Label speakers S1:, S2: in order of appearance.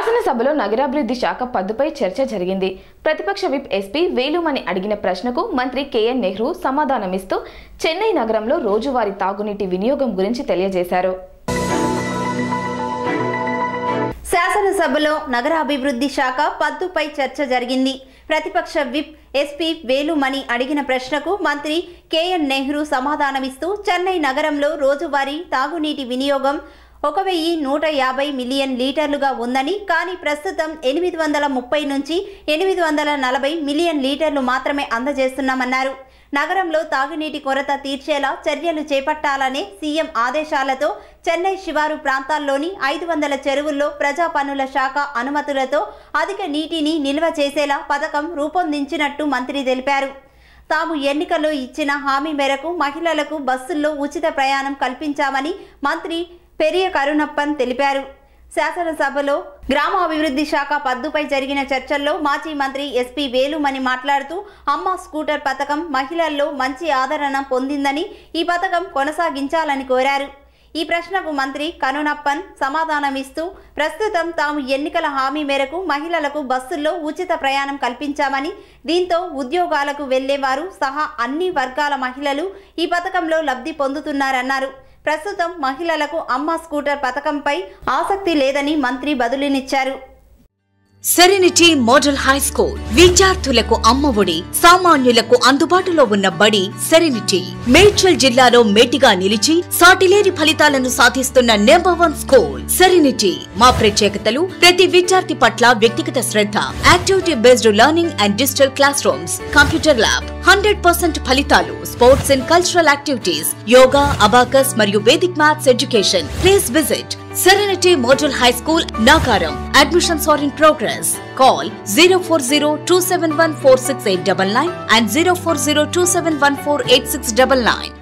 S1: శాసనసభలో నగరాభివృద్ధి శాఖ పద్దుపై చర్చ జరిగింది ప్రతిపక్ష విప్ ఎస్పీ వేలుమని అడిగిన ప్రశ్నకు మంత్రి కేఎన్ నెహ్రూ సమాధానమిస్తూ చెన్నై నగరంలో రోజువారీ తాగునీటి వినియోగం గురించి తెలియజేశారు
S2: శాసనసభలో నగరాభివృద్ధి శాఖ పద్దుపై చర్చ జరిగింది ప్రతిపక్ష విప్ ఎస్పీ వేలుమణి అడిగిన ప్రశ్నకు మంత్రి కేఎన్ నెహ్రూ సమాధానమిస్తూ చెన్నై నగరంలో రోజువారీ తాగునీటి వినియోగం ఒక వెయ్యి నూట యాభై మిలియన్ లీటర్లుగా ఉందని కానీ ప్రస్తుతం ఎనిమిది వందల ముప్పై నుంచి ఎనిమిది వందల నలభై మిలియన్ లీటర్లు మాత్రమే అందజేస్తున్నామన్నారు నగరంలో తాగునీటి కొరత తీర్చేలా చర్యలు చేపట్టాలనే సీఎం ఆదేశాలతో చెన్నై శివారు ప్రాంతాల్లోని ఐదు వందల చెరువుల్లో ప్రజా పన్నుల శాఖ అనుమతులతో అధిక నీటిని నిల్వ చేసేలా పథకం రూపొందించినట్టు మంత్రి తెలిపారు తాము ఎన్నికల్లో ఇచ్చిన హామీ మేరకు మహిళలకు బస్సుల్లో ఉచిత ప్రయాణం కల్పించామని మంత్రి పెరియ కరుణప్పన్ తెలిపారు శాసనసభలో గ్రామాభివృద్ధి శాఖ పద్దుపై జరిగిన చర్చల్లో మాజీ మంత్రి ఎస్పీ వేలుమణి మాట్లాడుతూ అమ్మ స్కూటర్ పథకం మహిళల్లో మంచి ఆదరణ పొందిందని ఈ పథకం కొనసాగించాలని కోరారు ఈ ప్రశ్నకు మంత్రి కరుణప్పన్ సమాధానమిస్తూ ప్రస్తుతం తాము ఎన్నికల హామీ మేరకు మహిళలకు బస్సుల్లో ఉచిత ప్రయాణం కల్పించామని దీంతో ఉద్యోగాలకు వెళ్లేవారు సహా అన్ని వర్గాల మహిళలు ఈ పథకంలో లబ్ధి పొందుతున్నారన్నారు ప్రస్తుతం మహిళలకు అమ్మ స్కూటర్ పథకంపై ఆసక్తి లేదని మంత్రి బదులునిచ్చారు
S3: సెరెనిటీ మోడల్ హై స్కూల్ విద్యార్థులకు అమ్మఒడి సామాన్యులకు అందుబాటులో ఉన్న బడి సెరెనిటీ మేడ్చల్ జిల్లాలో మేటిగా నిలిచి సాటిలేని ఫలితాలను సాధిస్తున్న నెంబర్ వన్ స్కూల్ సెరెనిటీ మా ప్రత్యేకతలు ప్రతి విద్యార్థి పట్ల వ్యక్తిగత శ్రద్ధ activity based learning and digital classrooms computer lab hundred percent ఫలితాలు sports and cultural activities yoga abacus మరియు vedic maths education please visit Serenity Model High School, Nagaram. Admissions are in progress. Call 040 and 040 271 8699.